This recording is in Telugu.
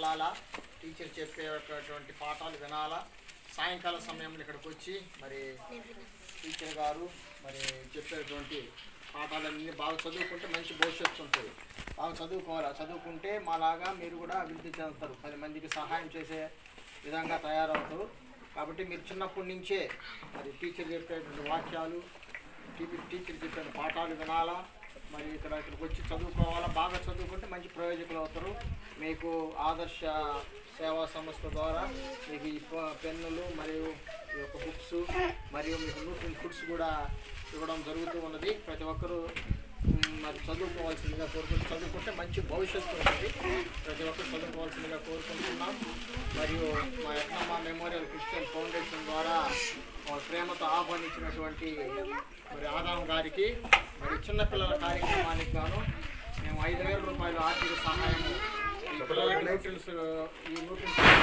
వెళ్ళాలా టీచర్ చెప్పేటటువంటి పాఠాలు వినాలా సాయంకాల సమయంలో ఇక్కడికి వచ్చి మరి టీచర్ గారు మరి చెప్పేటువంటి పాఠాలన్నీ బాగా చదువుకుంటే మంచి భవిష్యత్తు ఉంటుంది బాగా చదువుకోవాలి చదువుకుంటే మాలాగా మీరు కూడా అభివృద్ధి చెందుతారు పది మందికి సహాయం చేసే విధంగా తయారవుతారు కాబట్టి మీరు చిన్నప్పటి నుంచే మరి టీచర్ చెప్పేటువంటి వాక్యాలు టీచర్ టీచర్ చెప్పిన పాఠాలు వినాలా మరి ఇక్కడ ఇక్కడికి వచ్చి చదువుకోవాలా బాగా చదువుకుంటే మంచి ప్రయోజకులు అవుతారు మీకు ఆదర్శ సేవా సంస్థ ద్వారా మీకు ఈ ప- పెన్నులు మరియు ఈ యొక్క బుక్స్ మరియు మీకు న్యూట్రిన్ ఫుడ్స్ కూడా ఇవ్వడం జరుగుతూ ఉన్నది ప్రతి ఒక్కరూ మ్, మరి చదువుకోవాల్సిందిగా కోరుకుంటూ చదువుకుంటే మంచి భవిష్యత్తు ఉంటుంది ప్రతి ఒక్కరు చదువుకోవాల్సిందిగా కోరుకుంటున్నాం మరియు మా యత్నమ్మ మెమోరియల్ క్రిస్టియన్ ఫౌండేషన్ ద్వారా వాళ్ళ ప్రేమతో ఆహ్వానించినటువంటి మరి ఆదాం గారికి మరి చిన్నపిల్లల కార్యక్రమానికి గాను మేము ఐదు వేల రూపాయల ఆర్థిక సహాయము ఈ పిల్లలకి న్యూట్రిల్స్ ఈ న్యూట్రిల్స్